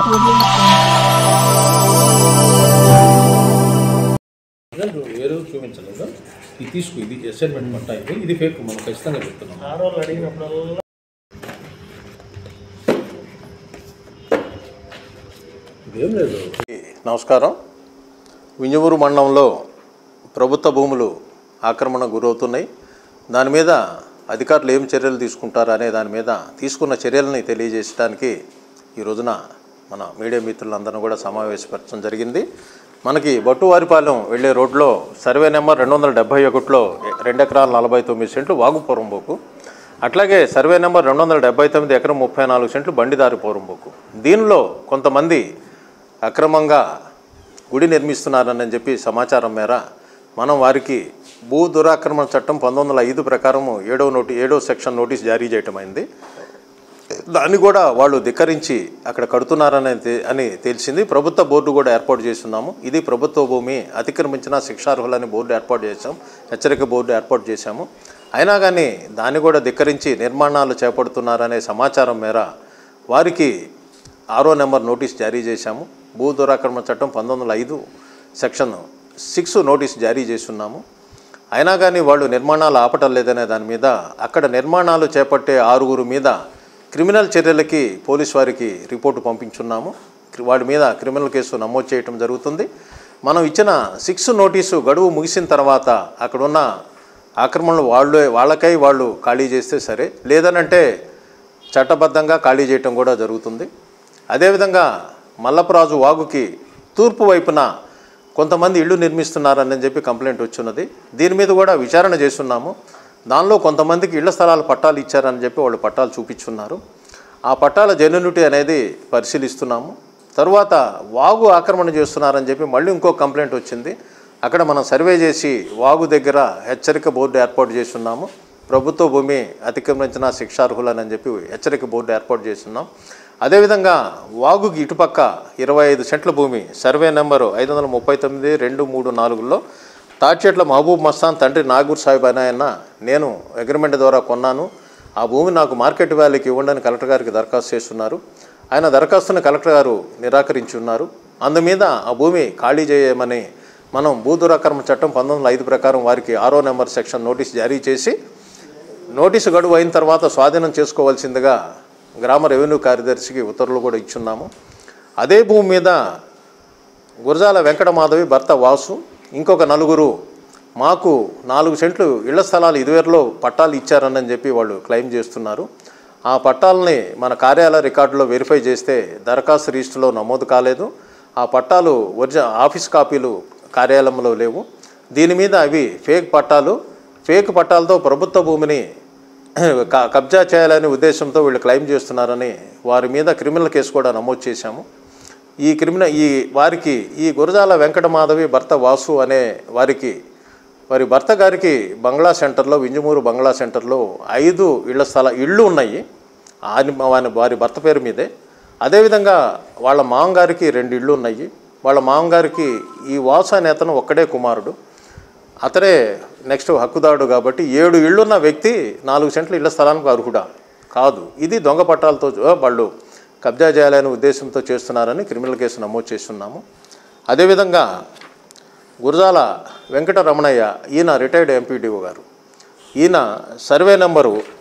result వేరే చూపించలేదు ఇది తీసుకో ఇది అసైన్మెంట్ పట్టా ఇది ఇది ఫేక్ మనం ఖచ్చితంగా చెప్తున్నాం ఆడవాళ్ళు అడిగినప్పుడల్లా ఇదేం లేదు నమస్కారం వింజమూరు మండలంలో ప్రభుత్వ భూములు ఆక్రమణ గురవుతున్నాయి దాని మీద అధికారులు ఏం చర్యలు తీసుకుంటారు అనే దాని మీద తీసుకున్న చర్యలని తెలియజేయడానికి ఈ రోజున మన మీడియా మిత్రులందరూ కూడా సమావేశపరచడం జరిగింది మనకి బట్టువారిపాలెం వెళ్ళే రోడ్లో సర్వే నెంబర్ రెండు వందల డెబ్బై ఒకటిలో రెండు ఎకరాల నలభై తొమ్మిది సెంట్లు వాగు పోరంబోకు అట్లాగే సర్వే నెంబర్ రెండు వందల డెబ్బై తొమ్మిది ఎకరం ముప్పై నాలుగు సెంట్లు బండిదారి పోరంబోకు దీనిలో కొంతమంది అక్రమంగా గుడి నిర్మిస్తున్నారని చెప్పి సమాచారం మేర మనం వారికి భూ దురాక్రమణ చట్టం పంతొమ్మిది వందల ఐదు ప్రకారము ఏడో నోటి ఏడో సెక్షన్ నోటీస్ జారీ చేయటం అయింది దాన్ని కూడా వాళ్ళు ధిక్కరించి అక్కడ కడుతున్నారని తె- అని తెలిసింది ప్రభుత్వ బోర్డు కూడా ఏర్పాటు చేస్తున్నాము ఇది ప్రభుత్వ భూమి అతిక్రమించిన శిక్షార్హులని బోర్డు ఏర్పాటు చేశాం హెచ్చరిక బోర్డు ఏర్పాటు చేశాము అయినా కానీ దాన్ని కూడా ధిక్కరించి నిర్మాణాలు చేపడుతున్నారనే సమాచారం మేర వారికి ఆరో నెంబర్ నోటీస్ జారీ చేశాము భూ దురాక్రమణ చట్టం పంతొమ్మిది వందల ఐదు సెక్షన్ సిక్స్ నోటీస్ జారీ చేస్తున్నాము అయినా కానీ వాళ్ళు నిర్మాణాలు ఆపటం లేదనే దాని మీద అక్కడ నిర్మాణాలు చేపట్టే ఆరుగురు మీద క్రిమినల్ చర్యలకి పోలీస్ వారికి రిపోర్టు పంపించున్నాము క్రి- వాడి మీద క్రిమినల్ కేసు నమోదు చేయటం జరుగుతుంది మనం ఇచ్చిన సిక్స్ నోటీసు గడువు ముగిసిన తర్వాత అక్కడున్న ఆక్రమణలు వాళ్ళు వాళ్ళకై వాళ్ళు ఖాళీ చేస్తే సరే లేదనంటే చట్టబద్ధంగా ఖాళీ చేయటం కూడా జరుగుతుంది అదేవిధంగా మల్లపరాజు వాగుకి తూర్పు వైపున కొంతమంది ఇళ్ళు నిర్మిస్తున్నారని చెప్పి కంప్లైంట్ వచ్చిన్నది దీని మీద కూడా విచారణ చేస్తున్నాము దానిలో కొంతమందికి ఇళ్ల స్థలాలు పట్టాలు ఇచ్చారని చెప్పి వాళ్ళు పట్టాలు చూపించున్నారు ఆ పట్టాల జెన్యునిటీ అనేది పరిశీలిస్తున్నాము తరువాత వాగు ఆక్రమణ చేస్తున్నారని చెప్పి మళ్ళీ ఇంకో కంప్లైంట్ వచ్చింది అక్కడ మనం సర్వే చేసి వాగు దగ్గర హెచ్చరిక బోర్డు ఏర్పాటు చేస్తున్నాము ప్రభుత్వ భూమి అతిక్రమించిన శిక్షార్హులని చెప్పి హెచ్చరిక బోర్డు ఏర్పాటు చేస్తున్నాం అదేవిధంగా వాగుకి ఇటుపక్క ఇరవై ఐదు సెంట్ల భూమి సర్వే నెంబరు ఐదు వందల ముప్పై తొమ్మిది రెండు మూడు నాలుగులో తాడ్చెట్ల మహబూబ్ మస్తాన్ తండ్రి నాగూర్ సాహిబ్ అనే ఆయన నేను అగ్రిమెంట్ ద్వారా కొన్నాను ఆ భూమి నాకు మార్కెట్ వాల్యూకి ఇవ్వండి కలెక్టర్ గారికి దరఖాస్తు చేస్తున్నారు ఆయన దరఖాస్తును కలెక్టర్ గారు నిరాకరించి ఉన్నారు అందుమీద ఆ భూమి ఖాళీ చేయమని మనం భూ దురాక్రమణ చట్టం పంతొమ్మిది వందల ఐదు ప్రకారం వారికి ఆరో నెంబర్ సెక్షన్ నోటీస్ జారీ చేసి నోటీసు గడువు అయిన తర్వాత స్వాధీనం చేసుకోవాల్సిందిగా గ్రామ రెవెన్యూ కార్యదర్శికి ఉత్తర్వులు కూడా ఇచ్చున్నాము అదే భూమి మీద గురజాల వెంకటమాధవి భర్త వాసు ఇంకొక నలుగురు మాకు నాలుగు సెంట్లు ఇళ్ల స్థలాలు ఇదివరలో పట్టాలు ఇచ్చారని చెప్పి వాళ్ళు క్లెయిమ్ చేస్తున్నారు ఆ పట్టాలని మన కార్యాలయ రికార్డులో వెరిఫై చేస్తే దరఖాస్తు రిజిస్టులో నమోదు కాలేదు ఆ పట్టాలు ఒరిజి ఆఫీస్ కాపీలు కార్యాలయంలో లేవు దీని మీద అవి ఫేక్ పట్టాలు ఫేక్ పట్టాలతో ప్రభుత్వ భూమిని క- కబ్జా చేయాలనే ఉద్దేశంతో వీళ్ళు క్లెయిమ్ చేస్తున్నారని వారి మీద క్రిమినల్ కేసు కూడా నమోదు చేశాము ఈ క్రిమినల్ ఈ వారికి ఈ గురజాల వెంకటమాధవి భర్త వాసు అనే వారికి వారి భర్త గారికి బంగ్లా సెంటర్లో వింజమూరు బంగ్లా సెంటర్లో ఐదు ఇళ్ల స్థల ఇళ్ళు ఉన్నాయి ఆయన వాని వారి భర్త పేరు మీదే అదేవిధంగా వాళ్ళ మామగారికి రెండు ఇళ్ళు ఉన్నాయి వాళ్ళ మామగారికి ఈ వాసు అనే అతను ఒక్కడే కుమారుడు అతనే నెక్స్ట్ హక్కుదారుడు కాబట్టి ఏడు ఇళ్ళున్న వ్యక్తి నాలుగు సెంట్ల ఇళ్ల స్థలానికి అర్హుడా కాదు ఇది దొంగ పట్టాలతో ఆ, వాళ్ళు కబ్జా చేయాలనే ఉద్దేశంతో చేస్తున్నారని క్రిమినల్ కేసు నమోదు చేస్తున్నాము అదేవిధంగా గురజాల వెంకట రమణయ్య ఈయన రిటైర్డ్ ఎంపీడీఓ గారు ఈయన సర్వే నెంబరు